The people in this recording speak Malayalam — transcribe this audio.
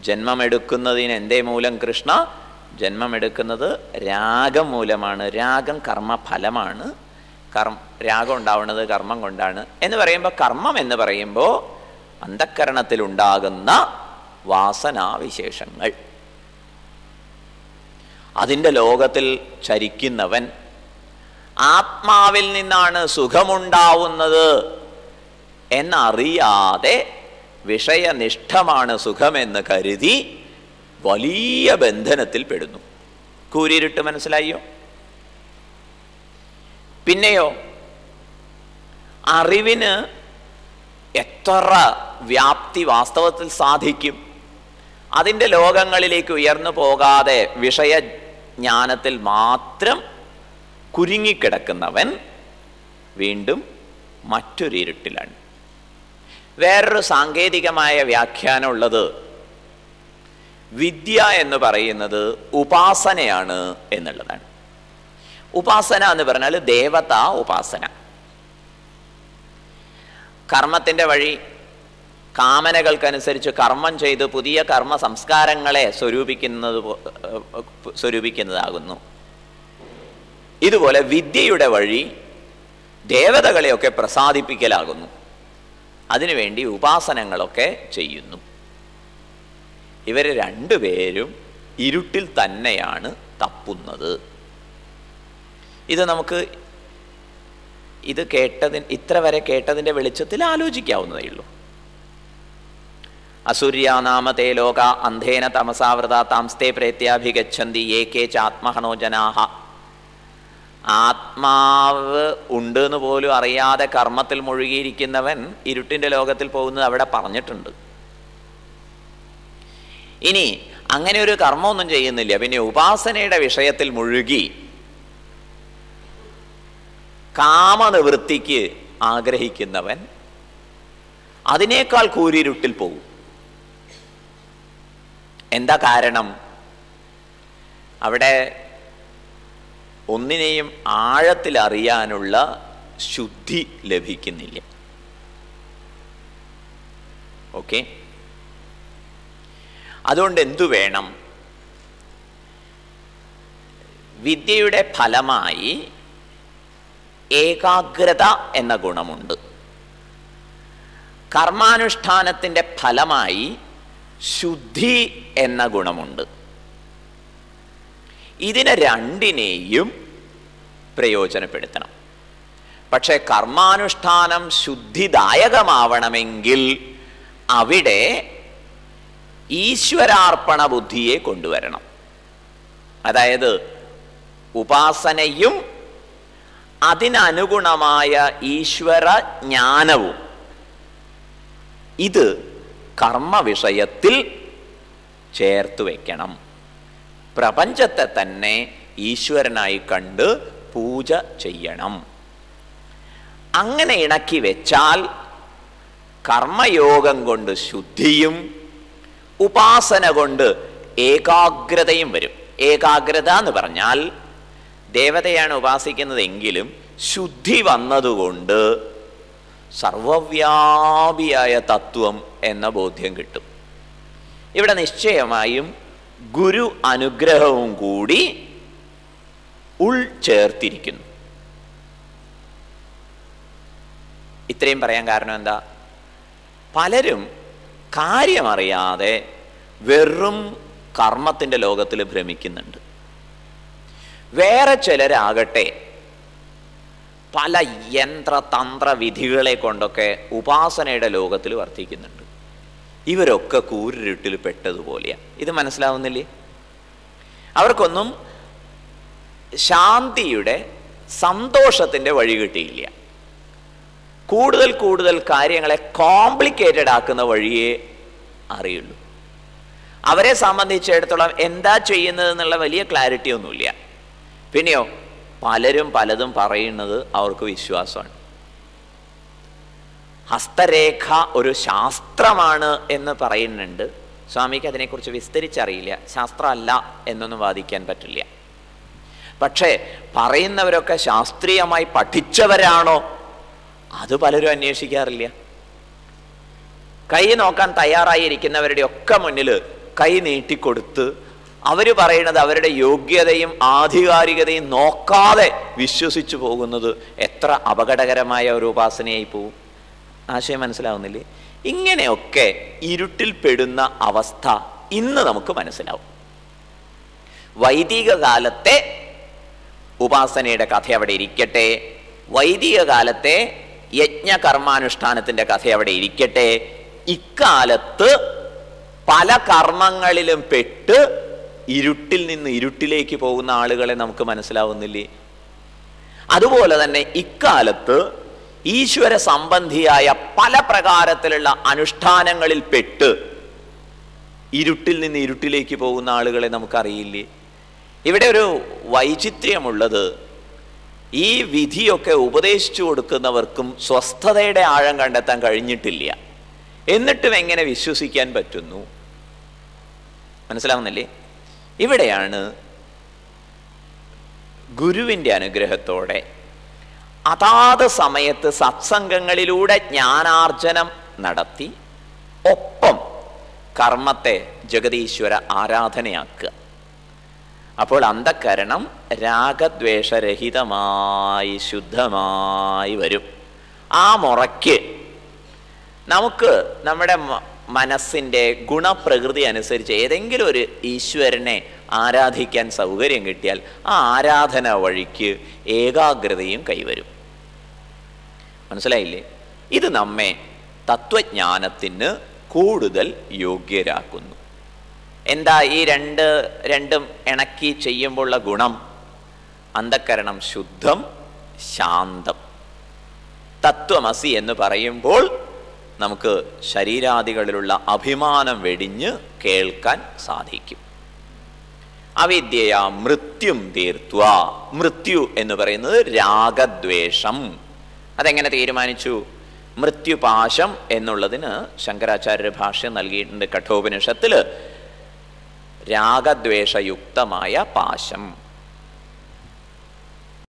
ജന്മമെടുക്കുന്നതിന് എന്തേ മൂലം കൃഷ്ണ ജന്മമെടുക്കുന്നത് രാഗം മൂലമാണ് രാഗം കർമ്മഫലമാണ് കർമ്മ രാഗം ഉണ്ടാവുന്നത് കർമ്മം കൊണ്ടാണ് എന്ന് പറയുമ്പോൾ കർമ്മം എന്ന് പറയുമ്പോൾ അന്ധക്കരണത്തിലുണ്ടാകുന്ന വാസനാവിശേഷങ്ങൾ അതിൻ്റെ ലോകത്തിൽ ചരിക്കുന്നവൻ ആത്മാവിൽ നിന്നാണ് സുഖമുണ്ടാവുന്നത് എന്നറിയാതെ വിഷയനിഷ്ഠമാണ് സുഖമെന്ന് കരുതി വലിയ ബന്ധനത്തിൽ പെടുന്നു കൂരിരുട്ട് മനസ്സിലായോ പിന്നെയോ അറിവിന് എത്ര വ്യാപ്തി വാസ്തവത്തിൽ സാധിക്കും അതിൻ്റെ ലോകങ്ങളിലേക്ക് ഉയർന്നു പോകാതെ വിഷയജ്ഞാനത്തിൽ മാത്രം കുരുങ്ങിക്കിടക്കുന്നവൻ വീണ്ടും മറ്റൊരു ഇരുട്ടിലാണ് വേറൊരു സാങ്കേതികമായ വ്യാഖ്യാനം ഉള്ളത് വിദ്യ എന്ന് പറയുന്നത് ഉപാസനയാണ് എന്നുള്ളതാണ് ഉപാസന എന്ന് പറഞ്ഞാൽ ദേവതാ ഉപാസന കർമ്മത്തിൻ്റെ വഴി കാമനകൾക്കനുസരിച്ച് കർമ്മം ചെയ്ത് പുതിയ കർമ്മ സംസ്കാരങ്ങളെ സ്വരൂപിക്കുന്നത് പോ- ഏഹ് സ്വരൂപിക്കുന്നതാകുന്നു ഇതുപോലെ വിദ്യയുടെ വഴി ദേവതകളെയൊക്കെ പ്രസാദിപ്പിക്കലാകുന്നു അതിനുവേണ്ടി ഉപാസനങ്ങളൊക്കെ ചെയ്യുന്നു ഇവർ രണ്ടുപേരും ഇരുട്ടിൽ തന്നെയാണ് തപ്പുന്നത് ഇത് നമുക്ക് ഇത് കേട്ടതിന് ഇത്ര വരെ കേട്ടതിൻ്റെ വെളിച്ചത്തിൽ ആലോചിക്കാവുന്നതേ ഉള്ളൂ അസൂര്യാനാമ തേ ലോക അന്ധേന തമസാവൃത താംസ്തേ പ്രേത്യാഭിഗച്ഛന്തി ഏകേ ചാത്മഹനോ ജനാഹ ആത്മാവ് ഉണ്ട് എന്ന് പോലും അറിയാതെ കർമ്മത്തിൽ മുഴുകിയിരിക്കുന്നവൻ ഇരുട്ടിന്റെ ലോകത്തിൽ പോകുന്നത് അവിടെ പറഞ്ഞിട്ടുണ്ട് ഇനി അങ്ങനെ ഒരു കർമ്മമൊന്നും ചെയ്യുന്നില്ല പിന്നെ ഉപാസനയുടെ വിഷയത്തിൽ മുഴുകി കാമനിവൃത്തിക്ക് ആഗ്രഹിക്കുന്നവൻ അതിനേക്കാൾ കൂരിരുട്ടിൽ പോകും എന്താ കാരണം അവിടെ ഒന്നിനെയും ആഴത്തിൽ അറിയാനുള്ള ശുദ്ധി ലഭിക്കുന്നില്ല ഓക്കെ അതുകൊണ്ട് എന്തു വേണം വിദ്യയുടെ ഫലമായി ഏകാഗ്രത എന്ന ഗുണമുണ്ട് കർമാനുഷ്ഠാനത്തിൻ്റെ ഫലമായി ശുദ്ധി എന്ന ഗുണമുണ്ട് ഇതിനെ രണ്ടിനെയും പ്രയോജനപ്പെടുത്തണം പക്ഷെ കർമാനുഷ്ഠാനം ശുദ്ധിദായകമാവണമെങ്കിൽ അവിടെ ഈശ്വരാർപ്പണ ബുദ്ധിയെ കൊണ്ടുവരണം അതായത് ഉപാസനയും അതിനനുഗുണമായ ഈശ്വര ജ്ഞാനവും ഇത് കർമ്മ വിഷയത്തിൽ ചേർത്ത് വയ്ക്കണം പ്രപഞ്ചത്തെ തന്നെ ഈശ്വരനായി കണ്ട് പൂജ ചെയ്യണം അങ്ങനെ ഇണക്കി വെച്ചാൽ കർമ്മയോഗം കൊണ്ട് ശുദ്ധിയും ഉപാസന കൊണ്ട് ഏകാഗ്രതയും വരും ഏകാഗ്രത എന്ന് പറഞ്ഞാൽ ദേവതയാണ് ഉപാസിക്കുന്നതെങ്കിലും ശുദ്ധി വന്നതുകൊണ്ട് സർവവ്യാപിയായ തത്വം എന്ന ബോധ്യം കിട്ടും ഇവിടെ നിശ്ചയമായും ഗുരു അനുഗ്രഹവും കൂടി ഉൾ ചേർത്തിരിക്കുന്നു ഇത്രയും പറയാൻ കാരണം എന്താ പലരും കാര്യമറിയാതെ വെറും കർമ്മത്തിൻ്റെ ലോകത്തിൽ ഭ്രമിക്കുന്നുണ്ട് വേറെ ചിലരാകട്ടെ പല യന്ത്രതന്ത്ര വിധികളെ കൊണ്ടൊക്കെ ഉപാസനയുടെ ലോകത്തിൽ വർത്തിക്കുന്നുണ്ട് ഇവരൊക്കെ കൂരിരുട്ടിൽ പെട്ടതുപോലെയാണ് ഇത് മനസ്സിലാവുന്നില്ലേ അവർക്കൊന്നും ശാന്തിയുടെ സന്തോഷത്തിൻ്റെ വഴി കിട്ടിയില്ല കൂടുതൽ കൂടുതൽ കാര്യങ്ങളെ കോംപ്ലിക്കേറ്റഡ് ആക്കുന്ന വഴിയേ അറിയുള്ളൂ അവരെ സംബന്ധിച്ചിടത്തോളം എന്താ ചെയ്യുന്നത് എന്നുള്ള വലിയ ക്ലാരിറ്റി ഒന്നുമില്ല പിന്നെയോ പലരും പലതും പറയുന്നത് അവർക്ക് വിശ്വാസമാണ് ഹസ്തരേഖ ഒരു ശാസ്ത്രമാണ് എന്ന് പറയുന്നുണ്ട് സ്വാമിക്ക് അതിനെക്കുറിച്ച് വിസ്തരിച്ചറിയില്ല ശാസ്ത്രമല്ല എന്നൊന്നും വാദിക്കാൻ പറ്റില്ല പക്ഷേ പറയുന്നവരൊക്കെ ശാസ്ത്രീയമായി പഠിച്ചവരാണോ അത് പലരും അന്വേഷിക്കാറില്ല കൈ നോക്കാൻ തയ്യാറായിരിക്കുന്നവരുടെ ഒക്കെ മുന്നിൽ കൈ നീട്ടിക്കൊടുത്ത് അവർ പറയുന്നത് അവരുടെ യോഗ്യതയും ആധികാരികതയും നോക്കാതെ വിശ്വസിച്ചു പോകുന്നത് എത്ര അപകടകരമായ ഒരു ഉപാസനയായി പോവും ആശയം മനസ്സിലാവുന്നില്ലേ ഇങ്ങനെയൊക്കെ ഇരുട്ടിൽ പെടുന്ന അവസ്ഥ ഇന്ന് നമുക്ക് മനസ്സിലാവും വൈദിക കാലത്തെ ഉപാസനയുടെ കഥ അവിടെ ഇരിക്കട്ടെ വൈദിക കാലത്തെ യജ്ഞകർമാനുഷ്ഠാനത്തിന്റെ കഥ അവിടെ ഇരിക്കട്ടെ ഇക്കാലത്ത് പല കർമ്മങ്ങളിലും പെട്ട് ഇരുട്ടിൽ നിന്ന് ഇരുട്ടിലേക്ക് പോകുന്ന ആളുകളെ നമുക്ക് മനസ്സിലാവുന്നില്ലേ അതുപോലെ തന്നെ ഇക്കാലത്ത് ഈശ്വര സംബന്ധിയായ പല പ്രകാരത്തിലുള്ള അനുഷ്ഠാനങ്ങളിൽ പെട്ട് ഇരുട്ടിൽ നിന്ന് ഇരുട്ടിലേക്ക് പോകുന്ന ആളുകളെ നമുക്കറിയില്ലേ ഇവിടെ ഒരു വൈചിത്ര്യമുള്ളത് ഈ വിധിയൊക്കെ ഉപദേശിച്ചു കൊടുക്കുന്നവർക്കും സ്വസ്ഥതയുടെ ആഴം കണ്ടെത്താൻ കഴിഞ്ഞിട്ടില്ല എന്നിട്ടും എങ്ങനെ വിശ്വസിക്കാൻ പറ്റുന്നു മനസ്സിലാവുന്നില്ലേ ഇവിടെയാണ് ഗുരുവിൻ്റെ അനുഗ്രഹത്തോടെ അതാത് സമയത്ത് സത്സംഗങ്ങളിലൂടെ ജ്ഞാനാർജനം നടത്തി ഒപ്പം കർമ്മത്തെ ജഗതീശ്വര ആരാധനയാക്കുക അപ്പോൾ അന്ധക്കരണം രാഗദ്വേഷരഹിതമായി ശുദ്ധമായി വരും ആ മുറയ്ക്ക് നമുക്ക് നമ്മുടെ മ- മനസ്സിൻ്റെ ഗുണപ്രകൃതി അനുസരിച്ച് ഏതെങ്കിലും ഒരു ഈശ്വരനെ ആരാധിക്കാൻ സൗകര്യം കിട്ടിയാൽ ആ ആരാധന വഴിക്ക് ഏകാഗ്രതയും കൈവരും മനസ്സിലായില്ലേ ഇത് നമ്മെ തത്വജ്ഞാനത്തിന് കൂടുതൽ യോഗ്യരാക്കുന്നു എന്താ ഈ രണ്ട് രണ്ടും ഇണക്കി ചെയ്യുമ്പോഴുള്ള ഗുണം അന്ധക്കരണം ശുദ്ധം ശാന്തം തത്വമസി എന്ന് പറയുമ്പോൾ നമുക്ക് ശരീരാദികളിലുള്ള അഭിമാനം വെടിഞ്ഞ് കേൾക്കാൻ സാധിക്കും അവിദ്യയാ മൃത്യും തീർത്തുക മൃത്യു എന്ന് പറയുന്നത് രാഗദ്വേഷം അതെങ്ങനെ തീരുമാനിച്ചു മൃത്യുപാശം എന്നുള്ളതിന് ശങ്കരാചാര്യ ഭാഷ്യം നൽകിയിട്ടുണ്ട് കഠോപനിഷത്തില് രാഗദ്വേഷയുക്തമായ പാശം